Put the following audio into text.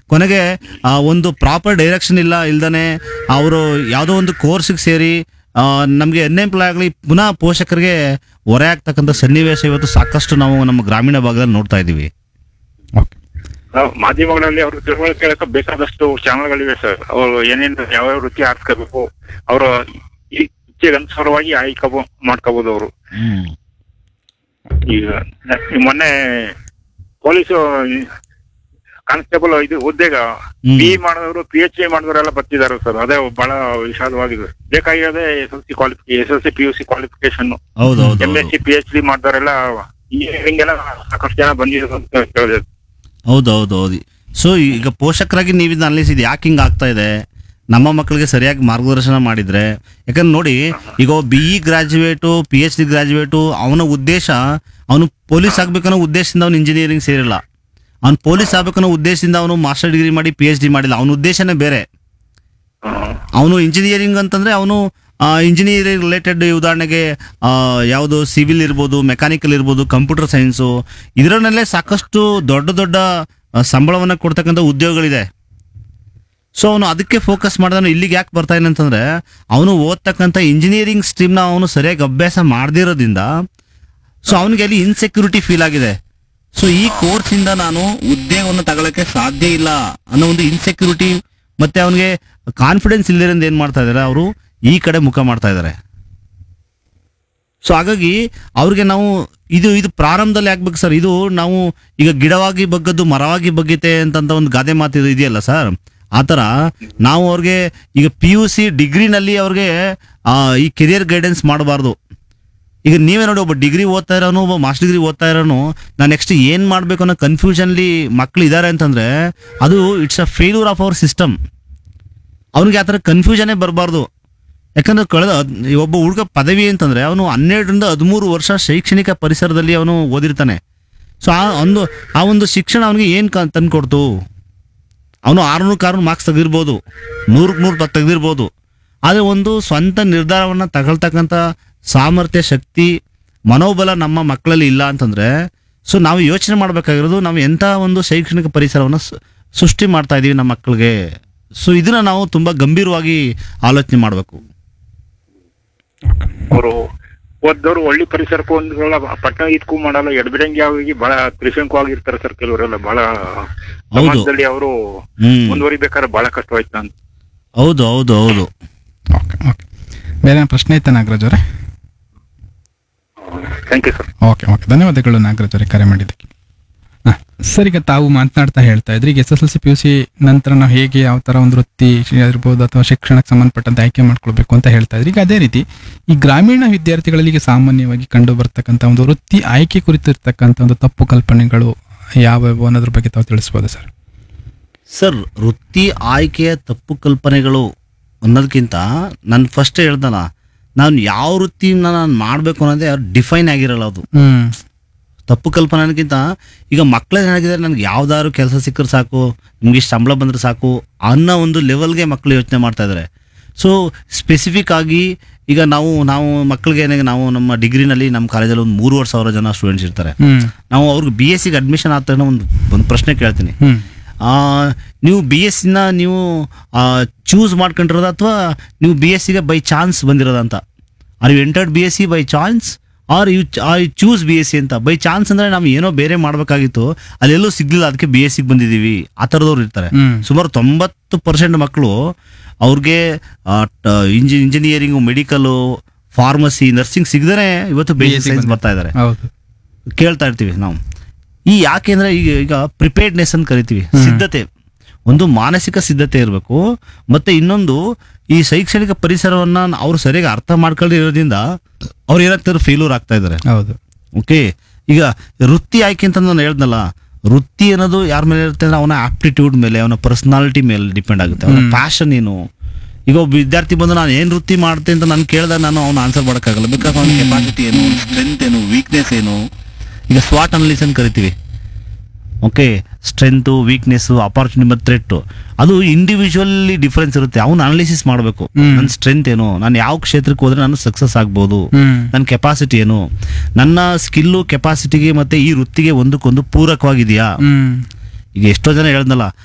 ಕೊನೆಗೆ ಆ, ಒಂದು ಪ್ರಾಪರ್ ಡೈರೆಕ್ಷನ್ ಇಲ್ಲ ಇಲ್ದನೆ ಅವರು ಯಾವುದೋ ಒಂದು ಕೋರ್ಸಿಗೆ ಸೇರಿ ನಮಗೆ ಅನ್ಎಂಪ್ಲಾಯ್ ಆಗಲಿ ಪುನಃ ಪೋಷಕರಿಗೆ ಹೊರೆ ಆಗ್ತಕ್ಕಂಥ ಸನ್ನಿವೇಶ ಇವತ್ತು ಸಾಕಷ್ಟು ನಾವು ನಮ್ಮ ಗ್ರಾಮೀಣ ಭಾಗದಲ್ಲಿ ನೋಡ್ತಾ ಇದ್ದೀವಿ ಓಕೆ ನಾವು ಮಾಧ್ಯಮಗಳಲ್ಲಿ ಅವ್ರ ತಿಳುವಳಿಕೆ ಕೇಳಕ್ಕೆ ಬೇಕಾದಷ್ಟು ಚಾನಲ್ಗಳಿವೆ ಸರ್ ಅವರು ಏನೇನು ಯಾವ್ಯಾವ ವೃತ್ತಿ ಆರಿಸ್ಕೋಬೇಕು ಅವರ ಇಚ್ಛೆಗೆ ಅನುಸಾರವಾಗಿ ಆಯ್ಕೆ ಮಾಡ್ಕೋಬಹುದು ಅವರು ಈಗ ನ- ಈ ಮೊನ್ನೆ ಪೊಲೀಸು ಕಾನ್ಸ್ಟೇಬಲ್ ಇದು ಹುದ್ದೆಗ ಹ್ಮ್. ಬಿ ಮಾಡಿದವರು ಪಿ ಎಚ್ ಡಿ ಮಾಡಿದವರೆಲ್ಲ ಬರ್ತಿದ್ದಾರೆ ಸರ್ ಅದೇ ಬಹಳ ವಿಷಾದವಾಗಿದೆ ಬೇಕಾಗಿರೋದೇ S L C qualification S L C P U C qualification ಹೌದು ಹೌದು M S C P H D ಮಾಡಿದವರೆಲ್ಲ ಇಂಜಿನಿಯರಿಂಗ್ ಎಲ್ಲ ಸಾಕಷ್ಟು ಜನ ಬಂದಿದ್ರು ಅಂತ ಕೇಳಿದೆ ಹೌದು ಹೌದು ಹೌದು ಸೊ ಈಗ ಪೋಷಕರಾಗಿ ನೀವು ಇದನ್ನ ಅನಲಿಸಿದ್ ಯಾಕೆ ಹಿಂಗೆ ಆಗ್ತಾ ಇದೆ ನಮ್ಮ ಮಕ್ಕಳಿಗೆ ಸರಿಯಾಗಿ ಮಾರ್ಗದರ್ಶನ ಮಾಡಿದ್ರೆ ಯಾಕಂದ್ರೆ ನೋಡಿ ಈಗ B E graduate P H D graduate ಅವನ ಉದ್ದೇಶ ಅವನು ಪೊಲೀಸ್ ಆಗ್ಬೇಕನ್ನೋ ಉದ್ದೇಶದಿಂದ ಅವನು ಇಂಜಿನಿಯರಿಂಗ್ ಸೇರಿಲ್ಲ ಅವ್ನು ಪೊಲೀಸ್ ಆಗ್ಬೇಕನ್ನೋ ಉದ್ದೇಶದಿಂದ ಅವನು ಮಾಸ್ಟರ್ ಡಿಗ್ರಿ ಮಾಡಿ ಪಿ ಎಚ್ ಡಿ ಮಾಡಿಲ್ಲ ಅವನ ಉದ್ದೇಶನೇ ಬೇರೆ ಅವನು ಇಂಜಿನಿಯರಿಂಗ್ ಅಂತಂದ್ರೆ ಅವನು ಇಂಜಿನಿಯರಿಂಗ್ ರಿಲೇಟೆಡ್ ಉದಾಹರಣೆಗೆ ಆ, ಯಾವುದು ಸಿವಿಲ್ ಇರ್ಬೋದು ಮೆಕ್ಯಾನಿಕಲ್ ಇರ್ಬೋದು ಕಂಪ್ಯೂಟರ್ ಸೈನ್ಸು ಇದರಲ್ಲೇ ಸಾಕಷ್ಟು ದೊಡ್ಡ ದೊಡ್ಡ ಆ, ಸಂಬಳವನ್ನ ಕೊಡ್ತಕ್ಕಂಥ ಉದ್ಯೋಗಗಳಿದೆ ಸೊ ಅವನು ಅದಕ್ಕೆ ಫೋಕಸ್ ಮಾಡಿದನು ಇಲ್ಲಿಗೆ ಯಾಕೆ ಬರ್ತಾ ಇಲ್ಲ ಅಂತಂದ್ರೆ ಅವನು ಓದ್ತಕ್ಕಂಥ ಇಂಜಿನಿಯರಿಂಗ್ ಸ್ಟ್ರೀಮ್ನ ಅವನು ಸರಿಯಾಗಿ ಅಭ್ಯಾಸ ಮಾಡದಿರೋದ್ರಿಂದ ಸೊ ಅವನಿಗೆ ಅಲ್ಲಿ ಇನ್ಸೆಕ್ಯೂರಿಟಿ ಫೀಲ್ ಆಗಿದೆ ಸೊ ಈ ಕೋರ್ಸ್ ಇಂದ ನಾನು ಉದ್ಯೋಗವನ್ನು ತಗೊಳಕ್ಕೆ ಸಾಧ್ಯ ಇಲ್ಲ ಅನ್ನೋ ಒಂದು ಇನ್ಸೆಕ್ಯೂರಿಟಿ ಮತ್ತೆ ಅವನಿಗೆ ಕಾನ್ಫಿಡೆನ್ಸ್ ಇಲ್ಲದಿರೋದು ಏನ್ ಮಾಡ್ತಾ ಇದಾರೆ ಅವರು ಈ ಕಡೆ ಮುಖ ಮಾಡ್ತಾ ಇದ್ದಾರೆ ಸೊ ಹಾಗಾಗಿ ಅವ್ರಿಗೆ ನಾವು ಇದು ಇದು ಪ್ರಾರಂಭದಲ್ಲಿ ಆಗ್ಬೇಕು ಸರ್ ಇದು ನಾವು ಈಗ ಗಿಡವಾಗಿ ಬಗ್ಗದ್ದು ಮರವಾಗಿ ಬಗ್ಗಿತೆ ಅಂತಂತ ಒಂದು ಗಾದೆ ಮಾತು ಇದು ಇದೆಯಲ್ಲ ಸರ್ ಆ ಥರ ನಾವು ಅವ್ರಿಗೆ ಈಗ ಪಿ ಯು ಸಿ ಡಿಗ್ರಿನಲ್ಲಿ ಅವ್ರಿಗೆ ಆ, ಈ ಕೆರಿಯರ್ ಗೈಡೆನ್ಸ್ ಮಾಡಬಾರ್ದು ಈಗ ನೀವೇ ನೋಡಿ ಒಬ್ಬ ಡಿಗ್ರಿ ಓದ್ತಾ ಇರೋನು ಒಬ್ಬ ಮಾಸ್ಟರ್ ಡಿಗ್ರಿ ಓದ್ತಾ ಇರೋನು ನಾನು ನೆಕ್ಸ್ಟ್ ಏನು ಮಾಡಬೇಕು ಅನ್ನೋ ಕನ್ಫ್ಯೂಷನ್ಲಿ ಮಕ್ಳು ಇದ್ದಾರೆ ಅಂತಂದ್ರೆ ಅದು it's a failure of our system ಅವನಿಗೆ ಆ ಥರ ಕನ್ಫ್ಯೂಷನೇ ಬರಬಾರ್ದು ಯಾಕಂದ್ರೆ ಕಳೆದ ಹದ್- ಒಬ್ಬ ಹುಡುಗ ಪದವಿ ಅಂತಂದ್ರೆ ಅವನು ಹನ್ನೆರಡರಿಂದ ಹದಿಮೂರು ವರ್ಷ ಶೈಕ್ಷಣಿಕ ಪರಿಸರದಲ್ಲಿ ಅವನು ಓದಿರ್ತಾನೆ ಸೊ ಆ ಒಂದು ಆ ಒಂದು ಶಿಕ್ಷಣ ಅವನಿಗೆ ಏನು ಕ ತಂದ್ಕೊಡ್ತು ಅವನು ಆರ್ನೂರಕ್ಕೆ ಆರ್ನೂರು ಮಾರ್ಕ್ಸ್ ತೆಗೆದಿರ್ಬೋದು ನೂರಕ್ಕೆ ನೂರು ತೆಗೆದಿರ್ಬೋದು ಆದರೆ ಒಂದು ಸ್ವಂತ ನಿರ್ಧಾರವನ್ನು ತಗೊಳ್ತಕ್ಕಂಥ ಸಾಮರ್ಥ್ಯ ಶಕ್ತಿ ಮನೋಬಲ ನಮ್ಮ ಮಕ್ಕಳಲ್ಲಿ ಇಲ್ಲ ಅಂತಂದ್ರೆ ಸೊ ನಾವು ಯೋಚನೆ ಮಾಡಬೇಕಾಗಿರೋದು ನಾವು ಎಂಥ ಒಂದು ಶೈಕ್ಷಣಿಕ ಪರಿಸರವನ್ನು ಸ- ಸೃಷ್ಟಿ ಮಾಡ್ತಾ ಇದೀವಿ ನಮ್ಮ ಮಕ್ಕಳಿಗೆ ಸೊ ಇದನ್ನ ನಾವು ತುಂಬಾ ಗಂಭೀರವಾಗಿ ಆಲೋಚನೆ ಮಾಡಬೇಕು ಅವರು ಓದ್ದವ್ರು ಒಳ್ಳೆ ಪರಿಸರಕ್ಕೂ ಹೊಂದ್ಕೊಳ್ಳ ಪಟ್ಟಣ ಇದಕ್ಕೂ ಮಾಡಲ್ಲ ಎಡಬಿಡಂಗಿ ಆಗಿ ಬಹಳ ತ್ರಿಶಂಕು ಆಗಿರ್ತಾರೆ ಸರ್ ಕೆಲವರೆಲ್ಲ ಬಹಳ ಸಮಾಜದಲ್ಲಿ ಅವರು ಹ್ಮ್ ಮುಂದುವರಿಬೇಕಾದ್ರೆ ಬಹಳ ಕಷ್ಟವಾಯ್ತು ಅಂತ ಹೌದು ಹೌದು ಹೌದು ಓಕೆ ಓಕೆ ಬೇರೆ ಏನ್ ಪ್ರಶ್ನೆ ಇತ್ತ ನಾಗರಾಜ್ ಅವರೇ thank you sir okay okay ಧನ್ಯವಾದಗಳು ನಾಗರಾಜ್ ಅವರೇ ಕರೆ ಮಾಡಿದ್ದಕ್ಕೆ ಹಾಂ ಸರ್ ಈಗ ತಾವು ಮಾತನಾಡ್ತಾ ಹೇಳ್ತಾ ಇದ್ರಿ ಈಗ S S L C P U C ನಂತರ ನಾವು ಹೇಗೆ ಯಾವ ಥರ ಒಂದು ವೃತ್ತಿ ಇರ್ಬೋದು ಅಥವಾ ಶಿಕ್ಷಣಕ್ಕೆ ಸಂಬಂಧಪಟ್ಟಂತೆ ಆಯ್ಕೆ ಮಾಡ್ಕೊಳ್ಬೇಕು ಅಂತ ಹೇಳ್ತಾ ಇದ್ರಿ ಈಗ ಅದೇ ರೀತಿ ಈ ಗ್ರಾಮೀಣ ವಿದ್ಯಾರ್ಥಿಗಳಲ್ಲಿ ಈಗ ಸಾಮಾನ್ಯವಾಗಿ ಕಂಡು ಬರ್ತಕ್ಕಂಥ ಒಂದು ವೃತ್ತಿ ಆಯ್ಕೆ ಕುರಿತಿರ್ತಕ್ಕಂಥ ಒಂದು ತಪ್ಪು ಕಲ್ಪನೆಗಳು ಯಾವ್ಯಾವು ಅನ್ನೋದ್ರ ಬಗ್ಗೆ ತಾವು ತಿಳಿಸ್ಬೋದು ಸರ್ ಸರ್ ವೃತ್ತಿ ಆಯ್ಕೆಯ ತಪ್ಪು ಕಲ್ಪನೆಗಳು ಅನ್ನೋದಕ್ಕಿಂತ ನಾನು ಫಸ್ಟ್ ಹೇಳ್ದಲ್ಲ ನಾನು ಯಾವ ವೃತ್ತಿನ ನಾನು ಮಾಡಬೇಕು ಅನ್ನೋದೇ ಡಿಫೈನ್ ಆಗಿರಲ್ಲ ಅದು ಹ್ಮ್ ತಪ್ಪು ಕಲ್ಪನೆ ಅನ್ನೋದಕ್ಕಿಂತ ಈಗ ಮಕ್ಕಳು ಏನಾಗಿದ್ದಾರೆ ನನಗೆ ಯಾವ್ದಾದ್ರು ಕೆಲಸ ಸಿಕ್ಕರೆ ಸಾಕು ನಿಮ್ಗೆ ಇಷ್ಟು ಸಂಬಳ ಬಂದ್ರೆ ಸಾಕು ಅನ್ನೋ ಒಂದು ಲೆವೆಲ್ಗೆ ಮಕ್ಕಳು ಯೋಚನೆ ಮಾಡ್ತಾ ಇದ್ದಾರೆ ಸೊ ಸ್ಪೆಸಿಫಿಕ್ ಆಗಿ ಈಗ ನಾವು ನಾವು ಮಕ್ಕಳಿಗೆ ಏನಾಗಿ ನಾವು ನಮ್ಮ ಡಿಗ್ರಿನಲ್ಲಿ ನಮ್ಮ ಕಾಲೇಜಲ್ಲಿ ಒಂದು ಮೂರುವರೆ ಸಾವಿರ ಜನ ಸ್ಟೂಡೆಂಟ್ಸ್ ಇರ್ತಾರೆ ಹ್ಮ್ ನಾವು ಅವ್ರಿಗೆ ಬಿ ಎಸ್ ಸಿಗೆ ಅಡ್ಮಿಷನ್ ಆದ ತಕ್ಷಣ ಒಂದು ಒಂದು ಪ್ರಶ್ನೆ ಕೇಳ್ತೀನಿ ಹ್ಮ್ ಆ, ನೀವು ಬಿ ಎಸ್ ಸಿನ ನೀವು ಚೂಸ್ ಮಾಡ್ಕೊಂಡಿರೋದ ಅಥವಾ ನೀವು ಬಿ ಎಸ್ ಸಿಗೆ ಬೈ ಚಾನ್ಸ್ ಬಂದಿರೋದ ಅಂತ are you entered B S C by chance are you are you choose B S C ಅಂತ ಬೈ ಚಾನ್ಸ್ ಅಂದ್ರೆ ನಾವು ಏನೋ ಬೇರೆ ಮಾಡಬೇಕಾಗಿತ್ತು ಅಲ್ಲೆಲ್ಲೂ ಸಿಗ್ಲಿಲ್ಲ ಅದಕ್ಕೆ ಬಿ ಎಸ್ ಸಿಗೆ ಬಂದಿದ್ದೀವಿ ಆ ಥರದವ್ರು ಇರ್ತಾರೆ ಹ್ಮ್ ಸುಮಾರು ತೊಂಬತ್ತು ಪರ್ಸೆಂಟ್ ಮಕ್ಕಳು ಅವ್ರಿಗೆ ಇಂಜಿ ಇಂಜಿನಿಯರಿಂಗು ಮೆಡಿಕಲು ಫಾರ್ಮಸಿ ನರ್ಸಿಂಗ್ ಸಿಗದೇ ಇವತ್ತು ಬೇಸಿಕ್ BSc ಸೈನ್ಸ್ ಬಂದಿದೆ. ಬರ್ತಾ ಇದ್ದಾರೆ ಹೌದು ಕೇಳ್ತಾ ಇರ್ತೀವಿ ನಾವು ಈ ಯಾಕೆಂದ್ರೆ ಈಗ ಈಗ ಪ್ರಿಪೇರ್ಡ್ನೆಸ್ ಅಂತ ಕರಿತೀವಿ ಸಿದ್ಧತೆ ಒಂದು ಮಾನಸಿಕ ಸಿದ್ಧತೆ ಇರಬೇಕು ಮತ್ತೆ ಇನ್ನೊಂದು ಈ ಶೈಕ್ಷಣಿಕ ಪರಿಸರವನ್ನ ಅವ್ರು ಸರಿಯಾಗಿ ಅರ್ಥ ಮಾಡ್ಕೊಳ್ಳದೆ ಇರೋದ್ರಿಂದ ಅವ್ರು ಏನಾಗ್ತಾರೆ ಫೇಲ್ಯೂರ್ ಆಗ್ತಾ ಇದ್ದಾರೆ ಹೌದು ಓಕೆ ಈಗ ವೃತ್ತಿ ಆಯ್ಕೆ ಅಂತ ನಾನು ಹೇಳ್ದಲ್ಲ ವೃತ್ತಿ ಅನ್ನೋದು ಯಾರ ಮೇಲೆ ಇರುತ್ತೆ ಅಂದ್ರೆ ಅವನ ಆಪ್ಟಿಟ್ಯೂಡ್ ಮೇಲೆ ಅವನ ಪರ್ಸನಾಲಿಟಿ ಮೇಲೆ ಡಿಪೆಂಡ್ ಆಗುತ್ತೆ ಅವನ ಪ್ಯಾಷನ್ ಏನು ಈಗ ಒಬ್ಬ ವಿದ್ಯಾರ್ಥಿ ಬಂದು ನಾನು ಏನು ವೃತ್ತಿ ಮಾಡ್ತೀನಿ ಅಂತ ನಾನು ಕೇಳಿದಾಗ ನಾನು ಅವ್ನ ಆನ್ಸರ್ ಮಾಡೋಕ್ಕಾಗಲ್ಲ ಬಿಕಾಸ್ ಅವನ ಕೆಪಾಸಿಟಿ ಏನು ಸ್ಟ್ರೆಂತ್ ಏನು ವೀಕ್ನೆಸ್ ಏನು ಈಗ ಸ್ವಾಟ್ ಅನಲಿಸ್ ಅಂತ ಕರಿತೀವಿ ಓಕೆ ಸ್ಟ್ರೆಂತು ವೀಕ್ನೆಸ್ಸು ಅಪಾರ್ಚುನಿಟಿ ಮತ್ತು ಥ್ರೆಟ್ಟು ಅದು ಇಂಡಿವಿಜುವಲಿ ಡಿಫ್ರೆನ್ಸ್ ಇರುತ್ತೆ ಅವ್ನು ಅನಾಲಿಸಿಸ್ ಮಾಡಬೇಕು ಹ್ಮ್. ನನ್ನ ಸ್ಟ್ರೆಂತ್ ಏನು ನಾನು ಯಾವ ಕ್ಷೇತ್ರಕ್ಕೆ ಹೋದ್ರೆ ನಾನು ಸಕ್ಸಸ್ ಆಗ್ಬೋದು ಹ್ಮ್ ನನ್ನ ಕೆಪಾಸಿಟಿ ಏನು ನನ್ನ ಸ್ಕಿಲ್ಲು ಕೆಪಾಸಿಟಿಗೆ ಮತ್ತೆ ಈ ವೃತ್ತಿಗೆ ಒಂದಕ್ಕೊಂದು ಪೂರಕವಾಗಿದೆಯಾ ಹ್ಮ್ ಈಗ ಎಷ್ಟೋ ಜನ ಹೇಳ್ದಲ್ಲ